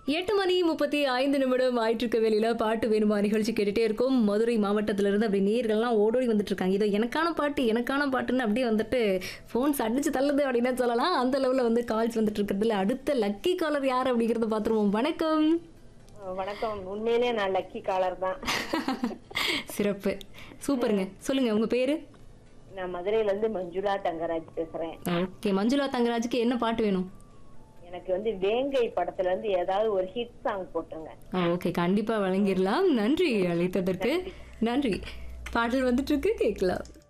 எட்டு மணி முப்பத்தி ஐந்து நிமிடம் ஆயிட்டிருக்க வேலையில பாட்டு வேணுமா நிகழ்ச்சி கேட்டுட்டே இருக்கும் மதுரை மாவட்டத்துல இருந்து அப்படி நேர்கள்லாம் ஓடோடி வந்துட்டு இருக்காங்க இதோ எனக்கான பாட்டு எனக்கான பாட்டுன்னு அப்படியே வந்துட்டு ஃபோன்ஸ் அடிச்சு தள்ளுது அப்படின்னு சொல்லலாம் அந்த லெவலில் வந்து கால்ஸ் வந்துட்டு இருக்கிறதுல அடுத்த லக்கி காலர் யார் அப்படிங்கிறத பார்த்துருவோம் வணக்கம் வணக்கம் உண்மையிலேயே நான் லக்கி காலர் தான் சிறப்பு சூப்பருங்க சொல்லுங்க உங்க பேரு நான் மதுரையில இருந்து மஞ்சுளா தங்கராஜ் பேசுறேன் ஓகே மஞ்சுளா தங்கராஜுக்கு என்ன பாட்டு வேணும் எனக்கு வந்து வேங்கை படத்துல இருந்து ஏதாவது ஒரு ஹிட் சாங் போட்டுருங்க ஓகே கண்டிப்பா வழங்கிடலாம் நன்றி அழைத்ததற்கு நன்றி பாடல் வந்துட்டு இருக்கு கேட்கலாம்